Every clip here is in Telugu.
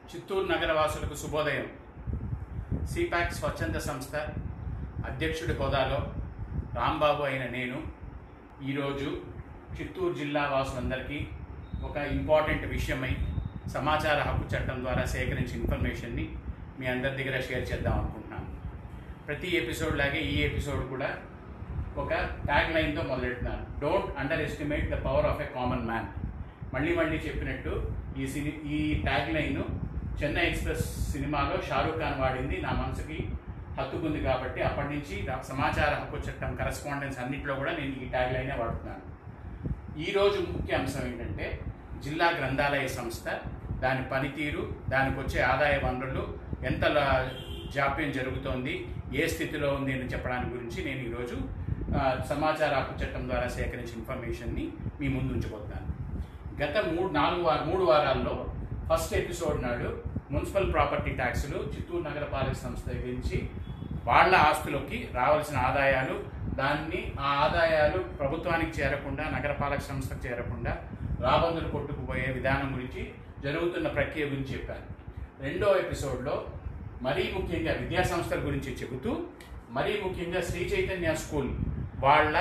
చిత్తూరు నగర వాసులకు శుభోదయం సిపాక్ స్వచ్ఛంద సంస్థ అధ్యక్షుడి హోదాలో రాంబాబు అయిన నేను ఈరోజు చిత్తూరు జిల్లా వాసులందరికీ ఒక ఇంపార్టెంట్ విషయమై సమాచార హక్కు చట్టం ద్వారా సేకరించిన ఇన్ఫర్మేషన్ని మీ అందరి దగ్గర షేర్ చేద్దాం అనుకుంటున్నాను ప్రతి ఎపిసోడ్ లాగే ఈ ఎపిసోడ్ కూడా ఒక ట్యాగ్ లైన్తో మొదలెడుతున్నాను don't underestimate the power of a common man మళ్ళీ మళ్ళీ చెప్పినట్టు ఈ సిని ఈ ట్యాగ్ లైన్ చెన్నై ఎక్స్ప్రెస్ సినిమాలో షారూఖ్ ఖాన్ వాడింది నా మనసుకి హత్తుకుంది కాబట్టి అప్పటి నుంచి రా- సమాచార హక్కు చట్టం కరెస్పాండెన్స్ అన్నింటిలో కూడా నేను ఈ ట్యాగ్ లైనే వాడుతున్నాను ఈరోజు ముఖ్య అంశం ఏంటంటే జిల్లా గ్రంథాలయ సంస్థ దాని పనితీరు దానికి వచ్చే ఆదాయ వనరులు ఎంత లా- జాప్యం జరుగుతోంది ఏ స్థితిలో ఉంది అని చెప్పడానికి గురించి నేను ఈరోజు ఆ, సమాచార హక్కు చట్టం ద్వారా సేకరించిన ఇన్ఫర్మేషన్ని మీ ముందు ఉంచబోతున్నాను గత మూడు నాలుగు వార మూడు వారాల్లో ఫస్ట్ ఎపిసోడ్ నాడు మున్సిపల్ ప్రాపర్టీ ట్యాక్సులు చిత్తూరు నగరపాలక సంస్థ గురించి వాళ్ళ ఆస్తులకి రావాల్సిన ఆదాయాలు దాన్ని ఆ ఆదాయాలు ప్రభుత్వానికి చేరకుండా నగరపాలక సంస్థకు చేరకుండా రాబందులు కొట్టుకుపోయే విధానం గురించి జరుగుతున్న ప్రక్రియ గురించి చెప్పాను రెండో ఎపిసోడ్లో మరీ ముఖ్యంగా విద్యా సంస్థల గురించి చెబుతూ మరీ ముఖ్యంగా శ్రీ చైతన్య స్కూల్ వాళ్ళ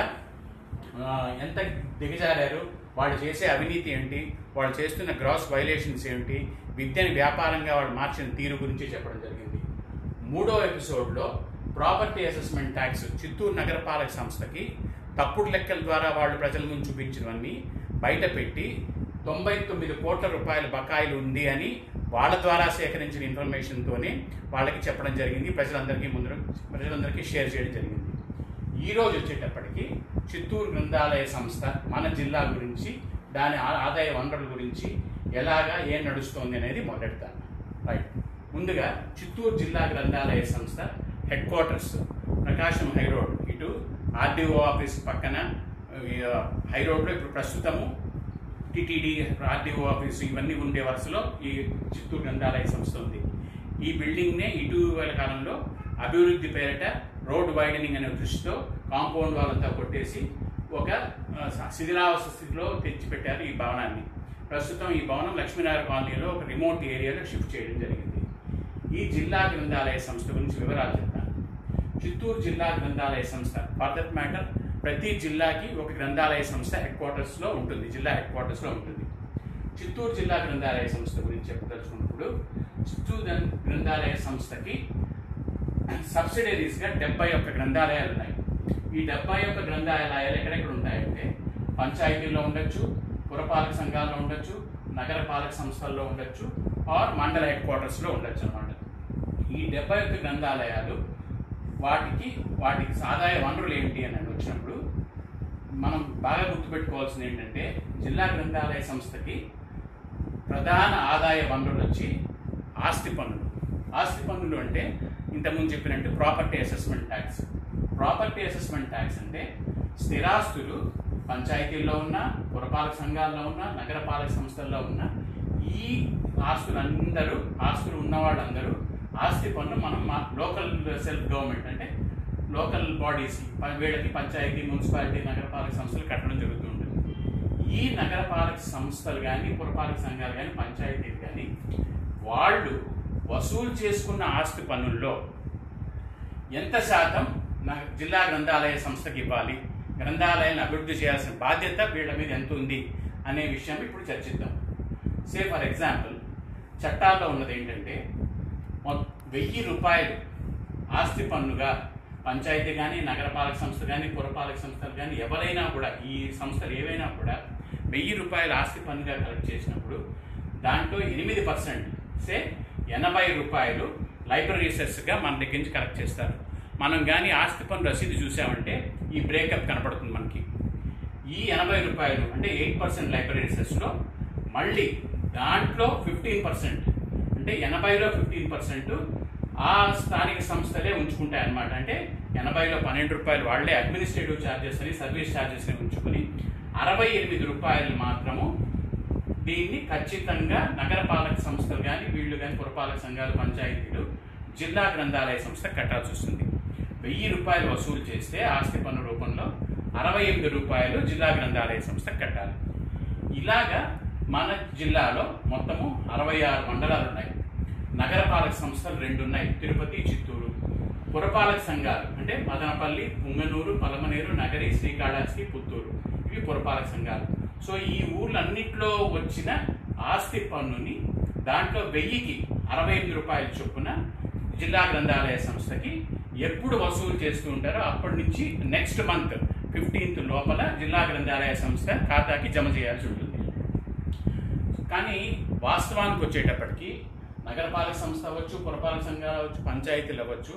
ఆ, ఎంత దిగజారారు వాళ్ళు చేసే అవినీతి ఏంటి వాళ్ళు చేస్తున్న గ్రాస్ వైలేషన్స్ ఏంటి విద్యని వ్యాపారంగా వాళ్ళు మార్చిన తీరు గురించి చెప్పడం జరిగింది మూడో ఎపిసోడ్లో ప్రాపర్టీ అసెస్మెంట్ ట్యాక్స్ చిత్తూరు నగరపాలక సంస్థకి తప్పుడు లెక్కల ద్వారా వాళ్ళు ప్రజల ముందు చూపించినవన్నీ బయట పెట్టి తొంభై తొమ్మిది కోట్ల రూపాయల బకాయిలు ఉంది అని వాళ్ళ ద్వారా సేకరించిన ఇన్ఫర్మేషన్తోనే వాళ్ళకి చెప్పడం జరిగింది ప్రజలందరికీ ముందు ప్రజలందరికీ షేర్ చేయడం జరిగింది ఈ రోజు వచ్చేటప్పటికి చిత్తూరు గ్రంథాలయ సంస్థ మన జిల్లా గురించి దాని ఆ- ఆదాయ వనరుల గురించి ఎలాగా ఏం నడుస్తోంది అనేది మొదలెడతాను రైట్ ముందుగా చిత్తూరు జిల్లా గ్రంథాలయ సంస్థ headquarters Prakasam high road ఇటు ఆర్డీఓ ఆఫీస్ పక్కన ఆ, హై రోడ్లో ఇప్పుడు ప్రస్తుతము టిటిడి ఆర్డీఓ ఆఫీసు ఇవన్నీ ఉండే వరుసలో ఈ చిత్తూరు గ్రంథాలయ సంస్థ ఉంది ఈ బిల్డింగ్నే ఇటీవల కాలంలో అభివృద్ధి పేరిట రోడ్ వైడనింగ్ అనే దృష్టితో కాంపౌండ్ వాళ్ళంతా కొట్టేసి ఒక ఆ, శిథిలావస్థ స్థితిలో తెచ్చిపెట్టారు ఈ భవనాన్ని ప్రస్తుతం ఈ భవనం లక్ష్మీనగర్ కాలనీలో ఒక రిమోట్ ఏరియాలో షిఫ్ట్ చేయడం జరిగింది ఈ జిల్లా గ్రంథాలయ సంస్థ గురించి వివరాలు చెప్తాను చిత్తూరు జిల్లా గ్రంథాలయ సంస్థ ఫర్ దట్ మ్యాటర్ ప్రతి జిల్లాకి ఒక గ్రంథాలయ సంస్థ హెడ్ క్వార్టర్స్లో ఉంటుంది జిల్లా హెడ్ క్వార్టర్స్లో ఉంటుంది చిత్తూరు జిల్లా గ్రంథాలయ సంస్థ గురించి చెప్పదలుచుకున్నప్పుడు చిత్తూరు గ్రం- గ్రంథాలయ సంస్థకి సబ్సిడరీస్గా డెబ్బై ఒక్క గ్రంథాలయాలు ఉన్నాయి ఈ డెబ్బై ఒక్క గ్రంథాలయాలు ఎక్కడెక్కడ ఉంటాయంటే పంచాయతీల్లో ఉండొచ్చు పురపాలక సంఘాల్లో ఉండొచ్చు నగర పాలక సంస్థల్లో ఉండొచ్చు ఆర్ మండల హెడ్ క్వార్టర్స్లో ఉండొచ్చు అన్నమాట ఈ డెబ్బై ఒక్క గ్రంథాలయాలు వాటికి వాటికి ఆదాయ వనరులు ఏంటి అని వచ్చినప్పుడు మనం బాగా గుర్తుపెట్టుకోవాల్సింది ఏంటంటే జిల్లా గ్రంథాలయ సంస్థకి ప్రధాన ఆదాయ వనరులు వచ్చి ఆస్తి పన్నులు ఆస్తి పన్నులు అంటే ఇంతకుముందు చెప్పినట్టు property assessment tax property assessment tax అంటే స్థిరాస్తులు పంచాయతీల్లో ఉన్న పురపాలక సంఘాల్లో ఉన్న నగరపాలక సంస్థల్లో ఉన్న ఈ ఆస్తులందరూ ఆస్తులు ఉన్న వాళ్ళందరూ ఆస్తి పన్ను మనం మా లోకల్ సెల్ఫ్ గవర్నమెంట్ అంటే లోకల్ బాడీస్ వీళ్ళకి పంచాయతీ మున్సిపాలిటీ నగరపాలక సంస్థలు కట్టడం జరుగుతూ ఉంటుంది ఈ నగరపాలక సంస్థలు కానీ పురపాలక సంఘాలు కానీ పంచాయతీలు కానీ వాళ్ళు వసూలు చేసుకున్న ఆస్తి పన్నుల్లో ఎంత శాతం నా- జిల్లా గ్రంథాలయ సంస్థకి ఇవ్వాలి గ్రంథాలయాన్ని అభివృద్ధి చేయాల్సిన బాధ్యత వీళ్ళ మీద ఎంత ఉంది అనే విషయం ఇప్పుడు చర్చిద్దాం సే ఫర్ ఎగ్జాంపుల్ చట్టాల్లో ఉన్నది ఏంటంటే మొ- వెయ్యి రూపాయలు ఆస్తి పన్నుగా పంచాయతీ కానీ నగరపాలక సంస్థ కానీ పురపాలక సంస్థలు కానీ ఎవరైనా కూడా ఈ సంస్థలు ఏవైనా కూడా వెయ్యి రూపాయలు ఆస్తి పన్నుగా కలెక్ట్ చేసినప్పుడు దాంట్లో ఎనిమిది పర్సెంట్ సే ఎనభై రూపాయలు లైబ్రరీ సెస్గా మన దగ్గర నుంచి కలెక్ట్ చేస్తారు మనం కానీ ఆస్తి పన్ను రసీదు చూసామంటే ఈ బ్రేకప్ కనపడుతుంది మనకి ఈ ఎనభై రూపాయలు అంటే ఎయిట్ పర్సెంట్ లైబ్రరీ సెస్లో మళ్ళీ దాంట్లో ఫిఫ్టీన్ పర్సెంట్ అంటే ఎనభైలో ఫిఫ్టీన్ పర్సెంట్ ఆ స్థానిక సంస్థలే ఉంచుకుంటాయి అన్నమాట అంటే ఎనభైలో పన్నెండు రూపాయలు వాళ్ళే అడ్మినిస్ట్రేటివ్ ఛార్జెస్ అని సర్వీస్ ఛార్జెస్ని ఉంచుకుని అరవై ఎనిమిది రూపాయలు మాత్రము దీన్ని ఖచ్చితంగా నగరపాలక సంస్థలు కానీ వీళ్ళు కానీ పురపాలక సంఘాలు పంచాయతీలు జిల్లా గ్రంథాలయ సంస్థ కట్టాల్సి వస్తుంది వెయ్యి రూపాయలు వసూలు చేస్తే ఆస్తి పన్ను రూపంలో అరవై ఎనిమిది రూపాయలు జిల్లా గ్రంథాలయ సంస్థ కట్టాలి ఇలాగా మన జిల్లాలో మొత్తము అరవై ఆరు మండలాలు ఉన్నాయి నగరపాలక సంస్థలు రెండు ఉన్నాయి తిరుపతి చిత్తూరు పురపాలక సంఘాలు అంటే మదనపల్లి పుంగనూరు పలమనేరు నగరి శ్రీకాళహస్తి పుత్తూరు ఇవి పురపాలక సంఘాలు సో ఈ ఊర్లన్నిట్లో వచ్చిన ఆస్తి పన్నుని దాంట్లో వెయ్యికి అరవై ఎనిమిది రూపాయల చొప్పున జిల్లా గ్రంథాలయ సంస్థకి ఎప్పుడు వసూలు చేస్తూ ఉంటారో అప్పటి నుంచి నెక్స్ట్ మంత్ ఫిఫ్టీన్త్ లోపల జిల్లా గ్రంథాలయ సంస్థ ఖాతాకి జమ చేయాల్సి ఉంటుంది కానీ వాస్తవానికి వచ్చేటప్పటికి నగరపాలక సంస్థ అవ్వచ్చు పురపాలక సంఘాలు అవ్వచ్చు పంచాయతీలు అవ్వచ్చు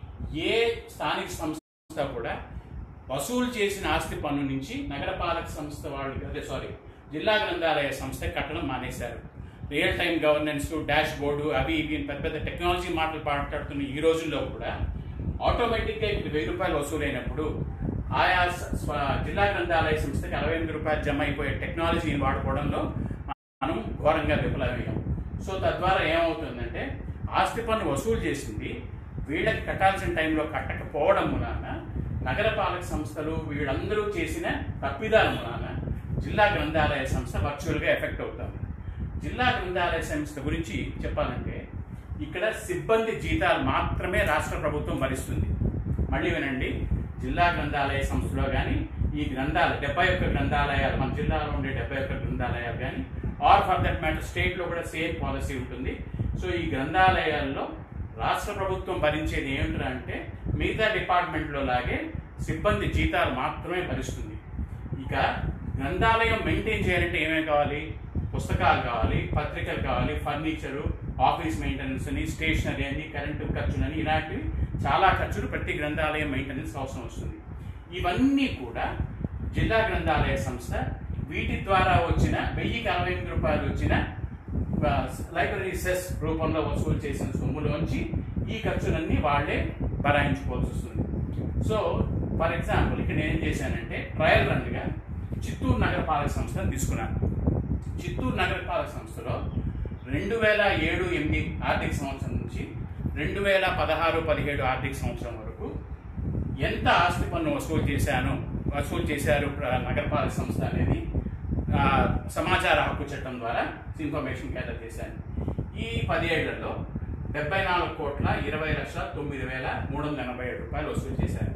ఏ స్థానిక సంస్థ కూడా వసూలు చేసిన ఆస్తి పన్ను నుంచి నగరపాలక సంస్థ వాళ్ళు అదే సారీ జిల్లా గ్రంథాలయ సంస్థ కట్టడం మానేశారు real time governance dashboard అవి ఇవి అని పెద్ద పెద్ద టెక్నాలజీ మాటలు మాట్లాడుతున్న ఈ రోజుల్లో కూడా ఆటోమేటిక్గా ఇప్పుడు వెయ్యి రూపాయలు వసూలైనప్పుడు ఆయా స- స్వ- జిల్లా గ్రంథాలయ సంస్థకి అరవై ఎనిమిది రూపాయలు జమ అయిపోయే టెక్నాలజీని వాడుకోవడంలో మనం ఘోరంగా విఫలమయ్యాం సో తద్వారా ఏమవుతుందంటే ఆస్తి పన్ను వసూలు చేసింది వీళ్ళకి కట్టాల్సిన టైంలో కట్టకపోవడం మూలాన నగరపాలక సంస్థలు వీళ్ళందరూ చేసిన తప్పిదాల మూలాన జిల్లా గ్రంథాలయ సంస్థ వర్చువల్గా ఎఫెక్ట్ అవుతుంది జిల్లా గ్రంథాలయ సంస్థ గురించి చెప్పాలంటే ఇక్కడ సిబ్బంది జీతాలు మాత్రమే రాష్ట్ర ప్రభుత్వం భరిస్తుంది మళ్ళీ వినండి జిల్లా గ్రంథాలయ సంస్థలో కానీ ఈ గ్రంథాలు డెబ్బై ఒక్క గ్రంథాలయాలు మన జిల్లాలో ఉండే డెబ్బై ఒక్క గ్రంథాలయాలు కానీ ఆర్ ఫర్ దట్ మ్యాటర్ స్టేట్లో కూడా సేమ్ పాలసీ ఉంటుంది సో ఈ గ్రంథాలయాల్లో రాష్ట్ర ప్రభుత్వం భరించేది ఏమిటంటే అంటే మిగతా డిపార్ట్మెంట్లో లాగే సిబ్బంది జీతాలు మాత్రమే భరిస్తుంది ఇక గ్రంథాలయం మెయింటైన్ చేయాలంటే ఏమేమి కావాలి పుస్తకాలు కావాలి పత్రికలు కావాలి ఫర్నిచరు ఆఫీస్ మెయింటెనెన్స్ అని స్టేషనరీ అని కరెంటు ఖర్చులని ఇలాంటివి చాలా ఖర్చులు ప్రతి గ్రంథాలయం మెయింటెనెన్స్ అవసరం వస్తుంది ఇవన్నీ కూడా జిల్లా గ్రంథాలయ సంస్థ వీటి ద్వారా వచ్చిన వెయ్యికి అరవై ఎనిమిది రూపాయలు వచ్చిన ఆ, లైబ్రరీ సెస్ రూపంలో వసూలు చేసిన సొమ్ములోంచి ఈ ఖర్చులన్నీ వాళ్ళే భరాయించుకోవాల్సి వస్తుంది సో ఫర్ ఎగ్జాంపుల్ ఇక్కడ నేను ఏం చేశానంటే ట్రయల్ రన్గా చిత్తూరు నగరపాలక సంస్థను తీసుకున్నాను చిత్తూరు నగరపాలక సంస్థలో రెండు వేల ఏడు ఎనిమిది ఆర్థిక సంవత్సరం నుంచి రెండు వేల పదహారు పదిహేడు ఆర్థిక సంవత్సరం వరకు ఎంత ఆస్తి పన్ను వసూలు చేశాను వసూలు చేశారు ప్ర- నగరపాలక సంస్థ అనేది ఆ, సమాచార హక్కు చట్టం ద్వారా ఇన్ఫర్మేషన్ గ్యాదర్ చేశాను ఈ పదిహేళ్లలో డెబ్బై నాలుగు కోట్ల ఇరవై లక్షల తొమ్మిది వేల మూడు వందల ఎనభై ఏడు రూపాయలు వసూలు చేశారు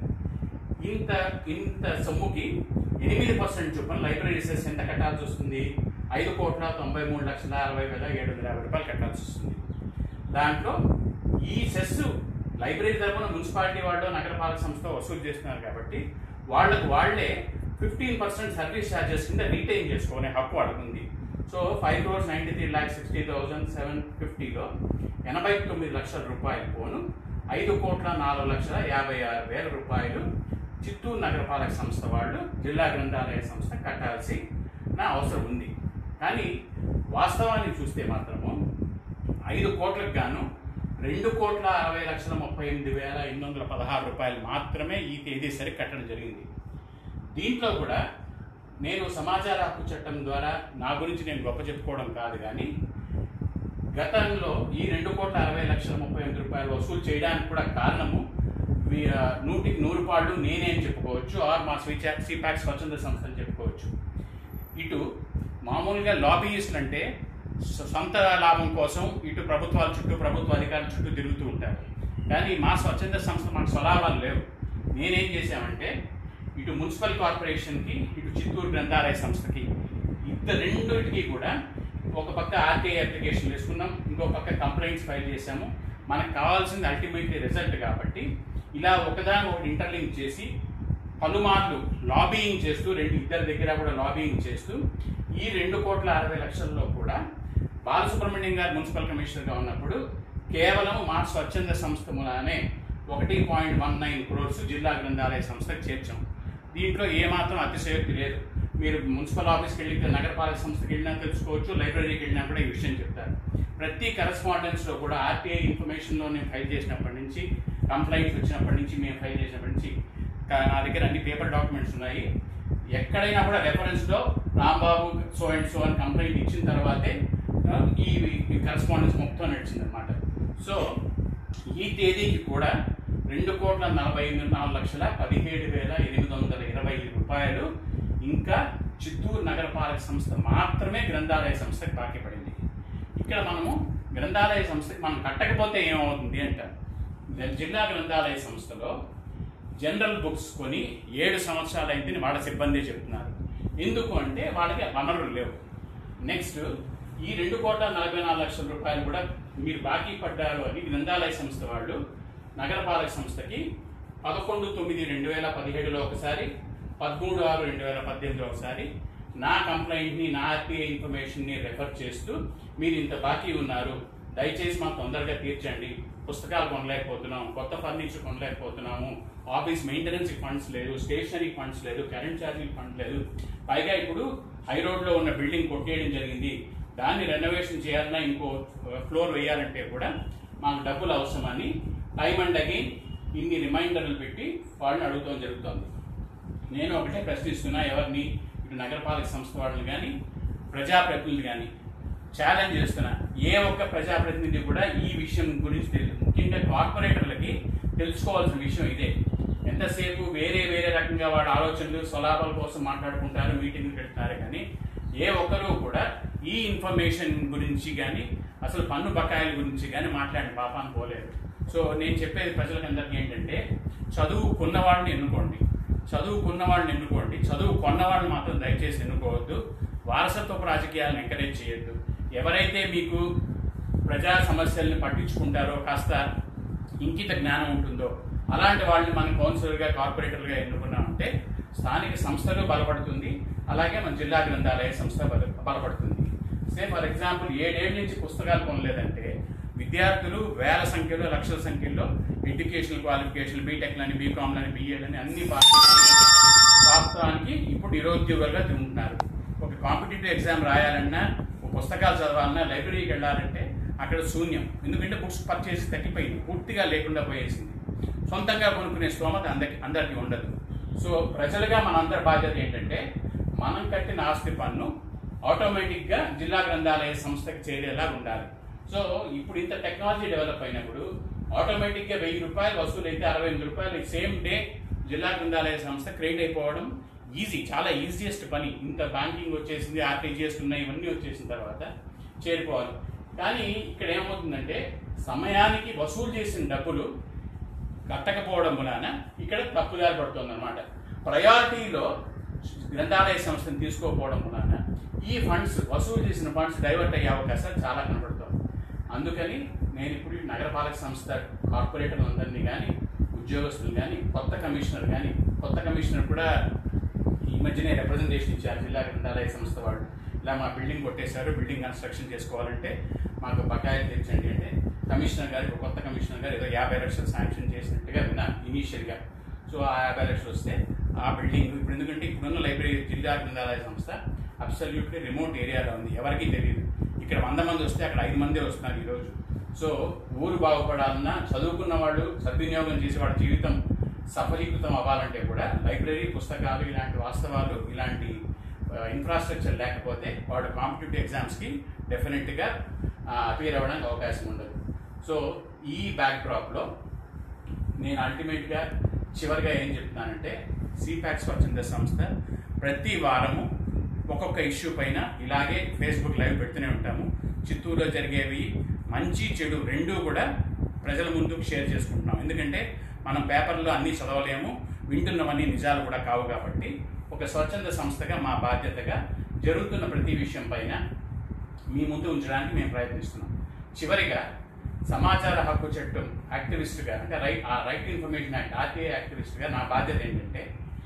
ఇంత ఇంత సొమ్ముకి ఎనిమిది పర్సెంట్ చొప్పున లైబ్రరీ సెస్ ఎంత కట్టాల్సి వస్తుంది ఐదు కోట్ల తొంభై మూడు లక్షల అరవై వేల ఏడు వందల యాభై రూపాయలు కట్టాల్సి వస్తుంది దాంట్లో ఈ సెస్ లైబ్రరీ తరపున మున్సిపాలిటీ వాళ్ళు నగరపాలక సంస్థ వసూలు చేస్తున్నారు కాబట్టి వాళ్ళకు వాళ్ళే ఫిఫ్టీన్ పర్సెంట్ సర్వీస్ ఛార్జెస్ కింద రీటైన్ చేసుకునే హక్కు వాళ్ళకు ఉంది so five crores ninety three lakh sixty thousand seven ఫిఫ్టీలో ఎనభై తొమ్మిది లక్షల రూపాయలు పోను ఐదు కోట్ల నాలుగు లక్షల యాభై ఆరు వేల రూపాయలు చిత్తూరు నగరపాలక సంస్థ వాళ్ళు జిల్లా గ్రంథాలయ సంస్థ కట్టాల్సి నా అవసరం ఉంది కానీ వాస్తవాన్ని చూస్తే మాత్రము ఐదు కోట్లకు గాను రెండు కోట్ల అరవై లక్షల ముప్పై ఎనిమిది వేల ఎనిమిది వందల పదహారు రూపాయలు మాత్రమే ఈ తేదీ సరికి కట్టడం జరిగింది దీంట్లో కూడా నేను సమాచార హక్కు చట్టం ద్వారా నా గురించి నేను గొప్ప చెప్పుకోవడం కాదు కానీ గతంలో ఈ రెండు కోట్ల అరవై లక్షల ముప్పై ఎనిమిది రూపాయలు వసూలు చేయడానికి కూడా కారణము వీ- ఆ, నూటికి నూరు పాళ్ళు నేనేం చెప్పుకోవచ్చు ఆర్ మా స్విచ్ సిపాక్ స్వచ్ఛంద సంస్థ అని చెప్పుకోవచ్చు ఇటు మామూలుగా లాబీయిస్టులు అంటే సొ- సొంత లాభం కోసం ఇటు ప్రభుత్వాల చుట్టూ ప్రభుత్వ అధికారుల చుట్టూ తిరుగుతూ ఉంటారు కానీ మా స్వచ్ఛంద సంస్థ మాకు స్వలాభాలు లేవు నేనేం చేశామంటే ఇటు మున్సిపల్ కార్పొరేషన్కి ఇటు చిత్తూరు గ్రంథాలయ సంస్థకి ఇద్దరు రెండింటికి కూడా ఒక పక్క ఆర్టీఐ అప్లికేషన్ వేసుకున్నాం ఇంకో పక్క కంప్లైంట్స్ ఫైల్ చేశాము మనకు కావాల్సింది అల్టిమేట్లీ రిజల్ట్ కాబట్టి ఇలా ఒకదాని ఒకటి ఇంటర్లింక్ చేసి పలుమార్లు లాబీయింగ్ చేస్తూ రెండు ఇద్దరి దగ్గర కూడా లాబీయింగ్ చేస్తూ ఈ రెండు కోట్ల అరవై లక్షల్లో కూడా బాలసుబ్రహ్మణ్యం గారు మున్సిపల్ కమిషనర్గా ఉన్నప్పుడు కేవలం మా స్వచ్ఛంద సంస్థ మూలానే ఒకటి పాయింట్ వన్ నైన్ క్రోర్స్ జిల్లా గ్రంథాలయ సంస్థకు చేర్చాం దీంట్లో ఏమాత్రం అతిశయోక్తి లేదు మీరు మున్సిపల్ ఆఫీస్కి వెళ్ళి నగరపాలక సంస్థకి వెళ్ళినా తెలుసుకోవచ్చు లైబ్రరీకి వెళ్ళినా కూడా ఈ విషయం చెప్తారు ప్రతి కరెస్పాండెన్స్లో కూడా ఆర్టీఐ ఇన్ఫర్మేషన్లో నేను ఫైల్ చేసినప్పటి నుంచి కంప్లైంట్స్ వచ్చినప్పటి నుంచి మేము ఫైల్ చేసినప్పటి నుంచి కా- నా దగ్గర అన్ని పేపర్ డాక్యుమెంట్స్ ఉన్నాయి ఎక్కడైనా కూడా రెఫరెన్స్లో రాంబాబు సో అండ్ సో అని కంప్లైంట్ ఇచ్చిన తర్వాతే ఆ, ఈ కరెస్పాండెన్స్ మొత్తం నడిచింది అనమాట సో ఈ తేదీకి కూడా రెండు కోట్ల నలభై ఎనిమిది నాలుగు లక్షల పదిహేడు వేల ఎనిమిది వందల ఇరవై రూపాయలు ఇంకా చిత్తూరు నగరపాలక సంస్థ మాత్రమే గ్రంథాలయ సంస్థకి బాకీ పడింది ఇక్కడ మనము గ్రంథాలయ సంస్థకి మనం కట్టకపోతే ఏమవుతుంది అంటారు జిల్లా గ్రంథాలయ సంస్థలో జనరల్ బుక్స్ కొని ఏడు సంవత్సరాలు అయిందని వాళ్ళ సిబ్బంది చెప్తున్నారు ఎందుకు అంటే వాళ్ళకి వనరులు లేవు నెక్స్ట్ ఈ రెండు కోట్ల నలభై నాలుగు లక్షల రూపాయలు కూడా మీరు బాకీ పడ్డారు అని గ్రంథాలయ సంస్థ వాళ్ళు నగరపాలక సంస్థకి పదకొండు తొమ్మిది రెండు వేల పదిహేడులో ఒకసారి పదమూడు ఆరు రెండు వేల పద్దెనిమిదిలో ఒకసారి నా కంప్లైంట్ని నా ఆర్టీఐ ఇన్ఫర్మేషన్ని రెఫర్ చేస్తూ మీరు ఇంత బాకీ ఉన్నారు దయచేసి మాకు తొందరగా తీర్చండి పుస్తకాలు కొనలేకపోతున్నాం కొత్త ఫర్నిచర్ కొనలేకపోతున్నాము ఆఫీస్ మెయింటెనెన్స్ ఫండ్స్ లేదు స్టేషనరీ ఫండ్స్ లేదు కరెంట్ ఛార్జీల ఫండ్ లేదు పైగా ఇప్పుడు హై రోడ్లో ఉన్న బిల్డింగ్ కొట్టేయడం జరిగింది దాన్ని రెనోవేషన్ చేయాలన్నా ఇంకో ఫ్లోర్ వేయాలంటే కూడా మాకు డబ్బులు అవసరమని టైం అండ్ అగైన్ ఇన్ని రిమైండర్లు పెట్టి వాళ్ళని అడుగుతాం జరుగుతుంది నేను ఒకటే ప్రశ్నిస్తున్నా ఎవరిని ఇటు నగరపాలక సంస్థ వాళ్ళని కానీ ప్రజాప్రతినిధులు కానీ ఛాలెంజ్ చేస్తున్నా ఏ ఒక్క ప్రజాప్రతినిధి కూడా ఈ విషయం గురించి తెలియదు ముఖ్యంగా కార్పొరేటర్లకి తెలుసుకోవాల్సిన విషయం ఇదే ఎంతసేపు వేరే వేరే రకంగా వాడు ఆలోచనలు స్వలాభాల కోసం మాట్లాడుకుంటారు మీటింగ్లు పెడతారు కానీ ఏ ఒక్కరూ కూడా ఈ ఇన్ఫర్మేషన్ గురించి కానీ అసలు పన్ను బకాయిల గురించి కానీ మాట్లాడిన పాపాన్ని పోలేదు సో నేను చెప్పేది ప్రజలకందరికీ ఏంటంటే చదువు కొన్నవాడిని ఎన్నుకోండి చదువుకున్న వాళ్ళని ఎన్నుకోండి చదువు కొన్నవాళ్ళని మాత్రం దయచేసి ఎన్నుకోవద్దు వారసత్వపు రాజకీయాలను ఎంకరేజ్ చేయొద్దు ఎవరైతే మీకు ప్రజా సమస్యల్ని పట్టించుకుంటారో కాస్త ఇంకిత జ్ఞానం ఉంటుందో అలాంటి వాళ్ళని మనం కౌన్సిలర్గా కార్పొరేటర్గా ఎన్నుకున్నామంటే స్థానిక సంస్థలు బలపడుతుంది అలాగే మన జిల్లా గ్రంథాలయ సంస్థ బల- బలపడుతుంది సే ఫర్ ఎగ్జాంపుల్ ఏడేళ్ళ నుంచి పుస్తకాలు కొనలేదంటే విద్యార్థులు వేల సంఖ్యలో లక్షల సంఖ్యలో ఎడ్యుకేషనల్ క్వాలిఫికేషన్ బీటెక్లని బీకామ్లని బీఏలని అన్ని పాస్ వాస్తవానికి ఇప్పుడు నిరుద్యోగులుగా తిరుగుతున్నారు ఒక కాంపిటేటివ్ ఎగ్జామ్ రాయాలన్నా ఒక పుస్తకాలు చదవాలన్నా లైబ్రరీకి వెళ్ళాలంటే అక్కడ శూన్యం ఎందుకంటే బుక్స్ పర్చేసి తగ్గిపోయింది పూర్తిగా లేకుండా పోయేసింది సొంతంగా కొనుక్కునే స్తోమత అందరికి అందరికీ ఉండదు సో ప్రజలుగా మనందరి బాధ్యత ఏంటంటే మనం కట్టిన ఆస్తి పన్ను ఆటోమేటిక్గా జిల్లా గ్రంథాలయ సంస్థకి చేరేలా ఉండాలి సో ఇప్పుడు ఇంత టెక్నాలజీ డెవలప్ అయినప్పుడు ఆటోమేటిక్గా వెయ్యి రూపాయలు వసూలు అయితే అరవై ఎనిమిది రూపాయలు సేమ్ డే జిల్లా గ్రంథాలయ సంస్థ క్రియేట్ అయిపోవడం ఈజీ చాలా ఈజియెస్ట్ పని ఇంత బ్యాంకింగ్ వచ్చేసింది ఆర్టీజీఎస్ ఉన్నాయి ఇవన్నీ వచ్చేసిన తర్వాత చేరిపోవాలి కానీ ఇక్కడ ఏమవుతుందంటే సమయానికి వసూలు చేసిన డబ్బులు కట్టకపోవడం వలన ఇక్కడ తప్పుదారి పడుతుంది అనమాట ప్రయారిటీలో గ్రంథాలయ సంస్థను తీసుకోకపోవడం వలన ఈ ఫండ్స్ వసూలు చేసిన ఫండ్స్ డైవర్ట్ అయ్యే అవకాశాలు చాలా కనబడుతుంది అందుకని నేను ఇప్పుడు ఈ నగరపాలక సంస్థ కార్పొరేటర్లందరినీ కానీ ఉద్యోగస్తులు కానీ కొత్త కమిషనర్ కానీ కొత్త కమిషనర్ కూడా ఈ మధ్యనే రిప్రజెంటేషన్ ఇచ్చారు జిల్లా గ్రంథాలయ సంస్థ వాళ్ళు ఇలా మా బిల్డింగ్ కొట్టేశారు బిల్డింగ్ కన్స్ట్రక్షన్ చేసుకోవాలంటే మాకు బకాయిలు తెచ్చండి అంటే కమిషనర్ గారు ఒక కొత్త కమిషనర్ గారు ఏదో యాభై లక్షలు శాంక్షన్ చేసినట్టుగా విన్నాను ఇనీషియల్గా సో ఆ యాభై లక్షలు వస్తే ఆ బిల్డింగ్ ఇప్పుడు ఎందుకంటే ఇప్పుడున్న లైబ్రరీ జిల్లా గ్రంథాలయ సంస్థ అబ్సల్యూట్లీ రిమోట్ ఏరియాలో ఉంది ఎవరికీ తెలియదు ఇక్కడ వంద మంది వస్తే అక్కడ ఐదు మందే వస్తున్నారు ఈరోజు సో ఊరు బాగుపడాలన్నా చదువుకున్న వాళ్ళు సద్వినియోగం చేసి వాళ్ళ జీవితం సఫలీకృతం అవ్వాలంటే కూడా లైబ్రరీ పుస్తకాలు ఇలాంటి వాస్తవాలు ఇలాంటి ఇన్ఫ్రాస్ట్రక్చర్ లేకపోతే వాడు కాంపిటేటివ్ ఎగ్జామ్స్కి డెఫినెట్గా అపీర్ అవ్వడానికి అవకాశం ఉండదు సో ఈ బ్యాక్డ్రాప్లో నేను అల్టిమేట్గా చివరిగా ఏం చెప్తున్నానంటే సిపాక్స్ స్వచ్ఛంద సంస్థ ప్రతి వారము ఒక్కొక్క ఇష్యూ పైన ఇలాగే ఫేస్బుక్ లైవ్ పెడుతూనే ఉంటాము చిత్తూరులో జరిగేవి మంచి చెడు రెండూ కూడా ప్రజల ముందుకు షేర్ చేసుకుంటున్నాం ఎందుకంటే మనం పేపర్లో అన్నీ చదవలేము వింటున్నవన్నీ నిజాలు కూడా కావు కాబట్టి ఒక స్వచ్ఛంద సంస్థగా మా బాధ్యతగా జరుగుతున్న ప్రతి విషయం పైన మీ ముందు ఉంచడానికి మేము ప్రయత్నిస్తున్నాం చివరిగా సమాచార హక్కు చట్టం యాక్టివిస్ట్గా అంటే right uh right information act RTI యాక్టివిస్ట్గా నా బాధ్యత ఏంటంటే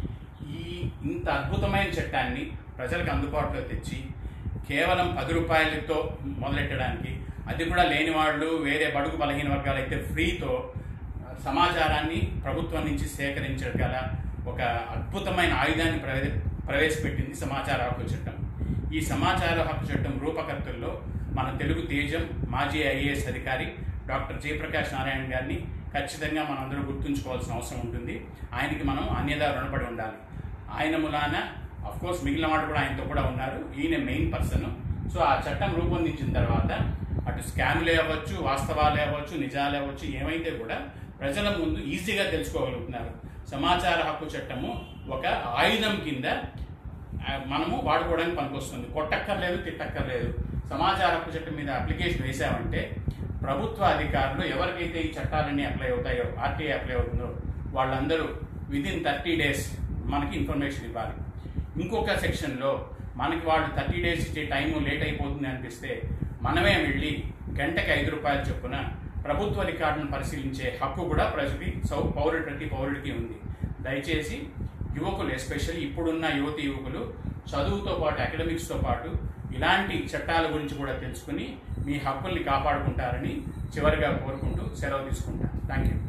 ఈ ఇంత అద్భుతమైన చట్టాన్ని ప్రజలకు అందుబాటులో తెచ్చి కేవలం పది రూపాయలతో మొదలెట్టడానికి అది కూడా లేని వాళ్ళు వేరే బడుగు బలహీన వర్గాలు అయితే ఫ్రీతో సమాచారాన్ని ప్రభుత్వం నుంచి సేకరించగల ఒక అద్భుతమైన ఆయుధాన్ని ప్రవే ప్రవేశపెట్టింది సమాచార హక్కు చట్టం ఈ సమాచార హక్కు చట్టం రూపకర్తల్లో మన తెలుగు తేజం మాజీ ఐఏఎస్ అధికారి డాక్టర్ జయప్రకాష్ నారాయణ గారిని ఖచ్చితంగా మనందరూ గుర్తుంచుకోవాల్సిన అవసరం ఉంటుంది ఆయనకి మనం అన్యదా రుణపడి ఉండాలి ఆయన ములాన అఫ్ కోర్స్ మిగిలిన వాడు కూడా ఆయనతో కూడా ఉన్నారు ఈయన మెయిన్ పర్సన్ సో ఆ చట్టం రూపొందించిన తర్వాత అటు స్కామ్లే అవ్వచ్చు వాస్తవాలే అవ్వచ్చు నిజాలే అవ్వచ్చు ఏమైతే కూడా ప్రజల ముందు ఈజీగా తెలుసుకోగలుగుతున్నారు సమాచార హక్కు చట్టము ఒక ఆయుధం కింద ఆ, మనము వాడుకోవడానికి పనికొస్తుంది కొట్టక్కర్లేదు తిట్టక్కర్లేదు సమాచార హక్కు చట్టం మీద అప్లికేషన్ వేసామంటే ప్రభుత్వ అధికారులు ఎవరికైతే ఈ చట్టాలన్నీ అప్లై అవుతాయో ఆర్టీఐ అప్లై అవుతుందో వాళ్ళందరూ విదిన్ థర్టీ డేస్ మనకి ఇన్ఫర్మేషన్ ఇవ్వాలి ఇంకొక సెక్షన్లో మనకి వాళ్ళు థర్టీ డేస్ ఇచ్చే టైము లేట్ అయిపోతుంది అనిపిస్తే మనమే వెళ్ళి గంటకి ఐదు రూపాయలు చొప్పున ప్రభుత్వ రికార్డును పరిశీలించే హక్కు కూడా ప్రతి సౌ పౌరుడు ప్రతి పౌరుడికి ఉంది దయచేసి యువకులు ఎస్పెషల్లీ ఇప్పుడున్న యువతి యువకులు చదువుతో పాటు అకాడమిక్స్తో పాటు ఇలాంటి చట్టాల గురించి కూడా తెలుసుకుని మీ హక్కుల్ని కాపాడుకుంటారని చివరిగా కోరుకుంటూ సెలవు తీసుకుంటాను థ్యాంక్ యూ